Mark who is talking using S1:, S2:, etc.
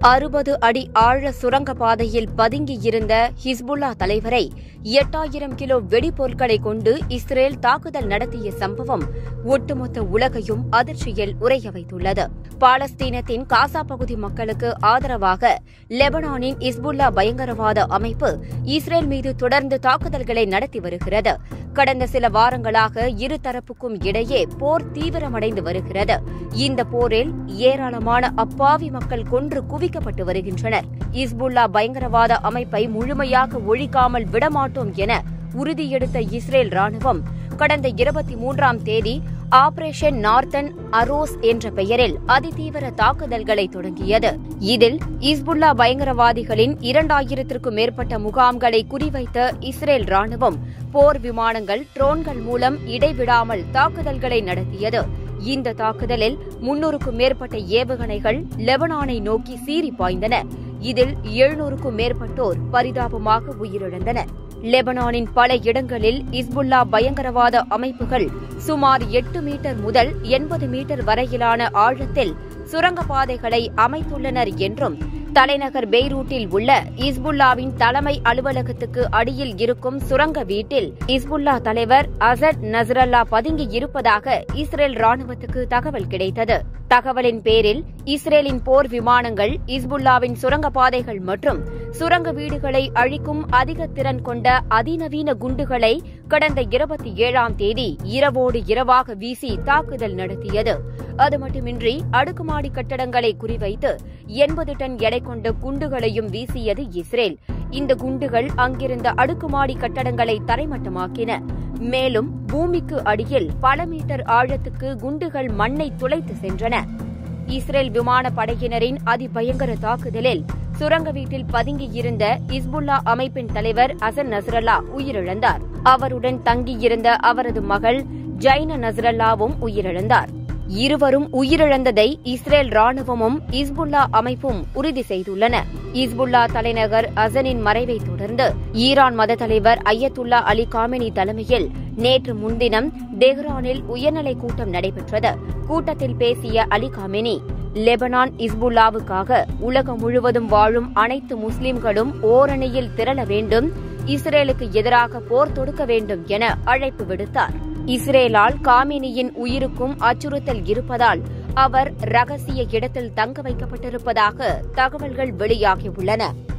S1: அறுபது அடி ஆழ சுரங்க பாதையில் பதுங்கியிருந்த ஹிஸ்புல்லா தலைவரை எட்டாயிரம் கிலோ வெடிபொருட்களை கொண்டு இஸ்ரேல் தாக்குதல் நடத்திய சம்பவம் ஒட்டுமொத்த உலகையும் அதிர்ச்சியில் உறைய வைத்துள்ளது பாலஸ்தீனத்தின் காசா பகுதி மக்களுக்கு ஆதரவாக லெபனானின் இஸ்புல்லா பயங்கரவாத அமைப்பு இஸ்ரேல் மீது தொடர்ந்து தாக்குதல்களை நடத்தி வருகிறது கடந்த சில வாரங்களாக இருதரப்புக்கும் இடையே போர் தீவிரமடைந்து வருகிறது இந்த போரில் ஏராளமான அப்பாவி மக்கள் கொன்று குவிக்கப்பட்டு வருகின்றனர் இஸ்புல்லா பயங்கரவாத அமைப்பை முழுமையாக ஒழிக்காமல் விடமாட்டோம் என உறுதியெடுத்த இஸ்ரேல் ராணுவம் கடந்த இருபத்தி மூன்றாம் தேதி ஆபரேஷன் நார்த்தன் அரோஸ் என்ற பெயரில் அதிதீவிர தாக்குதல்களை தொடங்கியது இதில் இஸ்புல்லா பயங்கரவாதிகளின் இரண்டாயிரத்திற்கும் மேற்பட்ட முகாம்களை குறிவைத்த இஸ்ரேல் ராணுவம் போர் விமானங்கள் ட்ரோன்கள் மூலம் இடைவிடாமல் தாக்குதல்களை நடத்தியது இந்த தாக்குதலில் முன்னூறுக்கும் மேற்பட்ட ஏவுகணைகள் லெபனானை நோக்கி சீறி பாய்ந்தன இதில் எழுநூறுக்கும் மேற்பட்டோர் பரிதாபமாக உயிரிழந்தனர் லெபனானின் பல இடங்களில் இஸ்புல்லா பயங்கரவாத அமைப்புகள் சுமார் எட்டு மீட்டர் முதல் எண்பது மீட்டர் வரையிலான ஆழத்தில் சுரங்கப்பாதைகளை அமைத்துள்ளனர் என்றும் தலைநகர் பெய்ரூட்டில் உள்ள இஸ்புல்லாவின் தலைமை அலுவலகத்துக்கு அடியில் இருக்கும் சுரங்க வீட்டில் இஸ்புல்லா தலைவர் அசட் நஸ்ரல்லா பதுங்கி இருப்பதாக இஸ்ரேல் ராணுவத்துக்கு தகவல் கிடைத்தது தகவலின் பேரில் இஸ்ரேலின் போர் விமானங்கள் இஸ்புல்லாவின் சுரங்கப்பாதைகள் மற்றும் சுரங்க வீடுகளை அழிக்கும் அதிக திறன் கொண்ட அதிநவீன குண்டுகளை கடந்த இருபத்தி ஏழாம் தேதி இரவோடு இரவாக வீசி தாக்குதல் நடத்தியது அது மட்டுமின்றி அடுக்குமாடி கட்டடங்களை குறிவைத்து எண்பது டன் எடை கொண்ட குண்டுகளையும் வீசியது இஸ்ரேல் இந்த குண்டுகள் அங்கிருந்த அடுக்குமாடி கட்டடங்களை தரைமட்டமாக்கின மேலும் பூமிக்கு அடியில் பல மீட்டர் ஆழத்துக்கு குண்டுகள் மண்ணை துளைத்து சென்றன இஸ்ரேல் விமான படையினரின் அதிபயங்கர தாக்குதலில் சுரங்க வீட்டில் பதுங்கியிருந்த இஸ்புல்லா அமைப்பின் தலைவர் அசன் நஸ்ரல்லா உயிரிழந்தார் அவருடன் தங்கியிருந்த அவரது மகள் ஜைன நஸ்ரல்லாவும் உயிரிழந்தார் இருவரும் உயிரிழந்ததை இஸ்ரேல் ராணுவமும் இஸ்புல்லா அமைப்பும் உறுதி செய்துள்ளன இஸ்புல்லா தலைநகர் அசனின் மறைவை தொடர்ந்து ஈரான் மத தலைவர் ஐயத்துல்லா அலி காமினி தலைமையில் நேற்று முன்தினம் தெஹ்ரானில் உயர்நிலை கூட்டம் நடைபெற்றது கூட்டத்தில் பேசிய அலி காமினி லெபனான் இஸ்புல்லாவுக்காக உலகம் முழுவதும் வாழும் அனைத்து முஸ்லிம்களும் ஓரணியில் திரள வேண்டும் இஸ்ரேலுக்கு எதிராக போர் தொடுக்க வேண்டும் என அழைப்பு விடுத்தார் இஸ்ரேலால் காமினியின் உயிருக்கும் அச்சுறுத்தல் இருப்பதால் அவர் ரகசிய இடத்தில் தங்க வைக்கப்பட்டிருப்பதாக தகவல்கள் வெளியாகியுள்ளன